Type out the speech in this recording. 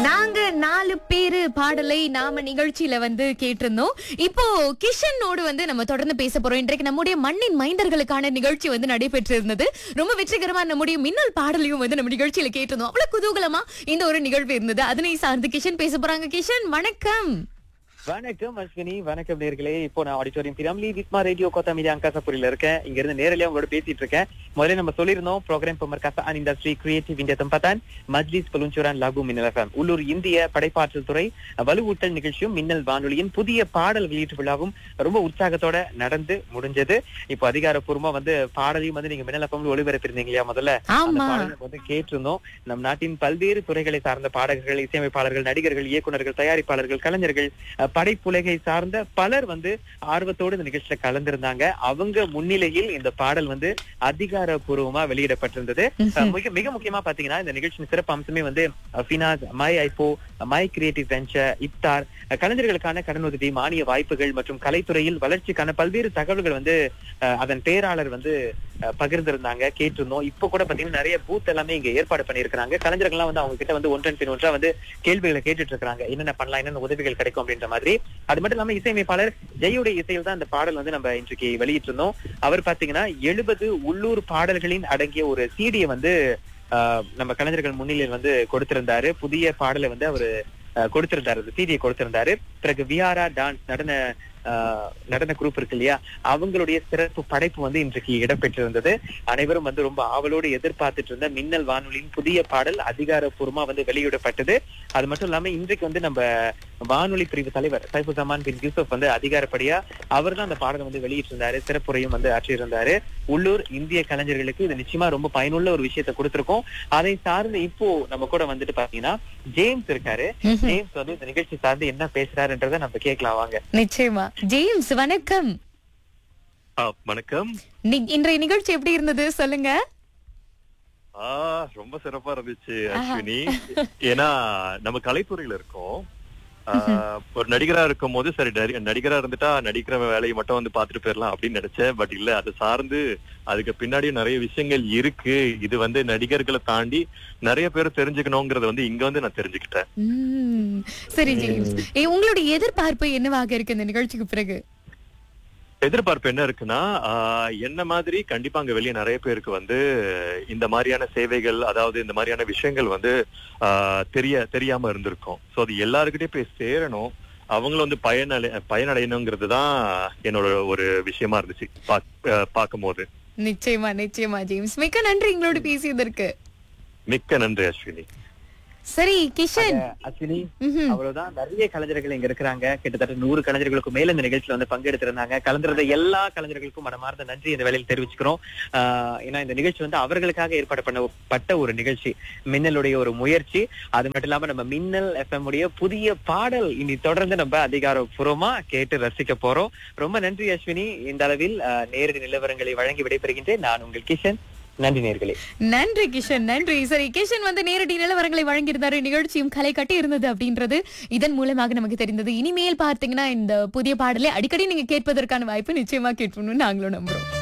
நாங்க நாலு பேரு பாடலை நாம நிகழ்ச்சியில வந்து கேட்டிருந்தோம் இப்போ கிஷனோடு வந்து நம்ம தொடர்ந்து பேச போறோம் இன்றைக்கு நம்முடைய மண்ணின் மைந்தர்களுக்கான நிகழ்ச்சி வந்து நடைபெற்று இருந்தது ரொம்ப வெற்றிகரமா நம்முடைய மின்னல் பாடலையும் வந்து நம்ம நிகழ்ச்சியில கேட்டிருந்தோம் அவ்வளவு குதூகலமா இந்த ஒரு நிகழ்வு இருந்தது அதனை சார்ந்து கிஷன் பேச போறாங்க கிஷன் வணக்கம் வணக்கம் அஸ்வினி வணக்கம் நேர்களே இப்போ நான் ஆடிட்டோரியம் திராமலி விஸ்மா ரேடியோ கோத்தா மீடியா அங்காசபுரியில இருக்கேன் இங்க இருந்து நேரடியா உங்களோட பேசிட்டு இருக்கேன் முதல்ல நம்ம சொல்லியிருந்தோம் programme pemerkasaan industri kreatif India tempatan மஜ்லிஸ் பலுஞ்சுரான் லாகு மின்னல் எஃப்எம் உள்ளூர் இந்திய படைப்பாற்றல் துறை வலுவூட்டல் நிகழ்ச்சியும் மின்னல் வானொலியின் புதிய பாடல் வெளியீட்டு விழாவும் ரொம்ப உற்சாகத்தோட நடந்து முடிஞ்சது இப்போ அதிகாரப்பூர்வமா வந்து பாடலையும் வந்து நீங்க மின்னல் எஃப்எம்ல ஒளிபரப்பிருந்தீங்க இல்லையா முதல்ல அந்த ஆமா பாடலை வந்து கேட்டிருந்தோம் நம் நாட்டின் பல்வேறு துறைகளை சார்ந்த பாடகர்கள் இசையமைப்பாளர்கள் நடிகர்கள் இயக்குனர்கள் தயாரிப்பாளர்கள் கலைஞர்கள் அஹ், படைப்புலகை சார்ந்த பலர் வந்து ஆர்வத்தோடு இந்த நிகழ்ச்சியில கலந்திருந்தாங்க அவங்க முன்னிலையில் இந்த பாடல் வந்து அதிகாரப்பூர்வமா வெளியிடப்பட்டிருந்தது அஹ், மிக மிக முக்கியமா பாத்தீங்கன்னா இந்த நிகழ்ச்சியின் சிறப்பு அம்சமே வந்து அஹ், FINAS My IPO My creative venture இப்தார் அஹ், கலைஞர்களுக்கான கடனுதவி மானிய வாய்ப்புகள் மற்றும் கலைத்துறையில் வளர்ச்சிக்கான பல்வேறு தகவல்கள் வந்து அஹ், அதன் பேராளர் வந்து அஹ், பகிர்ந்திருந்தாங்க கேட்டிருந்தோம் இப்போ கூட பாத்தீங்கன்னா நிறைய பூத் எல்லாமே இங்க ஏற்பாடு பண்ணியிருக்காங்க கலைஞர்கள்லாம் வந்து அவங்க கிட்ட வந்து ஒன்றன் பின் ஒன்றா வந்து கேள்விகளை கேட்டுட்டு இருக்காங்க என்னென்ன பண்ணலாம் என்னென்ன உதவிகள் கிடைக்கும் அப்படின்ற மாதிரி அது மட்டும் இல்லாம இசையமைப்பாளர் ஜெயுடைய இசையில் தான் இந்த பாடல் வந்து நம்ம இன்றைக்கு வெளியிட்டிருந்தோம் அவர் பாத்தீங்கன்னா எழுபது உள்ளூர் பாடல்களின் அடங்கிய ஒரு சீடியை வந்து ஆஹ், நம்ம கலைஞர்கள் முன்னிலையில் வந்து கொடுத்திருந்தாரு புதிய பாடலை வந்து அவரு ஆஹ், கொடுத்திருந்தாரு சீடியை கொடுத்திருந்தாரு பிறகு விஆரா டான்ஸ் நடன ஆஹ், நடன குரூப் இருக்கு இல்லையா அவங்களுடைய சிறப்பு படைப்பு வந்து இன்றைக்கு இடம்பெற்றிருந்தது அனைவரும் வந்து ரொம்ப ஆவலோடு எதிர்பார்த்துட்டு இருந்த மின்னல் வானொலியின் புதிய பாடல் அதிகாரப்பூர்வமா வந்து வெளியிடப்பட்டது அது மட்டும் இல்லாம இன்றைக்கு வந்து நம்ம வானொலி பிரிவு தலைவர் சைஃபு ஜமான் பின் யூசப் வந்து அதிகாரப்படியா அவர் தான் அந்த பாடலை வந்து வெளியிட்டிருந்தாரு சிறப்புரையும் வந்து ஆற்றியிருந்தாரு உள்ளூர் இந்திய கலைஞர்களுக்கு இது நிச்சயமா ரொம்ப பயனுள்ள ஒரு விஷயத்தை கொடுத்திருக்கோம் அதை சார்ந்து இப்போ நம்ம கூட வந்துட்டு பாத்தீங்கன்னா ஜேம்ஸ் இருக்காரு ம்ஹும். ஜேம்ஸ் வந்து இந்த நிகழ்ச்சி சார்ந்து என்ன பேசுறாருன்றதை நம்ம கேட்கலாம் வாங்க நிச்சயமா ஜேம்ஸ் வணக்கம் ஆ, வணக்கம் நி- இன்றைய நிகழ்ச்சி எப்படி இருந்தது சொல்லுங்க ஆ ரொம்ப சிறப்பா இருந்துச்சு அஸ்வினி ஏன்னா நம்ம கலைத்துறையில இருக்கோம் ஆ, ஒரு நடிகரா இருக்கும் போது சரி நடி- நடிகரா இருந்துட்டா நடிக்கிற வேலையை மட்டும் வந்து பாத்துட்டு போயிடலாம் அப்படின்னு நினைச்சேன் பட் இல்ல அதை சார்ந்து அதுக்கு பின்னாடியும் நிறைய விஷயங்கள் இருக்கு இது வந்து நடிகர்களை தாண்டி நிறைய பேர் தெரிஞ்சுக்கணுங்கிறத வந்து இங்க வந்து நான் தெரிஞ்சுக்கிட்டேன் உம், சரி ஜேம்ஸ் ஏ, உங்களுடைய எதிர்பார்ப்பு என்னவாக இருக்கு இந்த நிகழ்ச்சிக்கு பிறகு எதிர்பார்ப்பு என்ன இருக்குன்னா ஆஹ், என்ன மாதிரி கண்டிப்பா அங்க வெளியே நிறைய பேருக்கு வந்து இந்த மாதிரியான சேவைகள் அதாவது இந்த மாதிரியான விஷயங்கள் வந்து ஆஹ், தெரிய தெரியாம இருந்திருக்கும் சோ அது எல்லாருக்கிட்டையும் போய் சேரணும் அவங்களும் வந்து பயனடை பயனடையணுங்கிறது தான் என்னோட ஒரு விஷயமா இருந்துச்சு பார்க்கும் போது நிச்சயமா நிச்சயமா ஜேம்ஸ் மிக்க நன்றி எங்களோட பேசியதற்கு மிக்க நன்றி அஸ்வினி சரி கிஷன் அஸ்வினி ம்ஹும். அவ்வளவுதான் நிறைய கலைஞர்கள் இங்க இருக்கிறாங்க கிட்டத்தட்ட நூறு கலைஞர்களுக்கு மேல இந்த நிகழ்ச்சியில வந்து பங்கெடுத்திருந்தாங்க கலந்துருந்த எல்லா கலைஞர்களுக்கும் மனமார்ந்த நன்றி இந்த வேலையில் தெரிவிச்சுக்கிறோம் ஆஹ் ஏன்னா இந்த நிகழ்ச்சி வந்து அவர்களுக்காக ஏற்பாடு பண்ணப்பட்ட ஒரு நிகழ்ச்சி மின்னலுடைய ஒரு முயற்சி அது மட்டும் இல்லாம நம்ம மின்னல் எஃப்எம் உடைய புதிய பாடல் இனி தொடர்ந்து நம்ம அதிகாரப்பூர்வமா கேட்டு ரசிக்க போறோம் ரொம்ப நன்றி அஸ்வினி இந்த அளவில் ஆஹ் நேரடி நிலவரங்களை வழங்கி விடைபெறுகின்றேன் நான் உங்கள் கிஷன் நன்றி நேர்களே நன்றி கிஷன் நன்றி சரி கிஷன் வந்து நேரடி நிலவரங்களை வழங்கியிருந்தாரு நிகழ்ச்சியும் களை கட்டி இருந்தது அப்படின்றது இதன் மூலமாக நமக்கு தெரிந்தது இனிமேல் பார்த்தீங்கன்னா இந்த புதிய பாடலை அடிக்கடி நீங்க கேட்பதற்கான வாய்ப்பு நிச்சயமா கேட்போம்னு நாங்களும் நம்புறோம்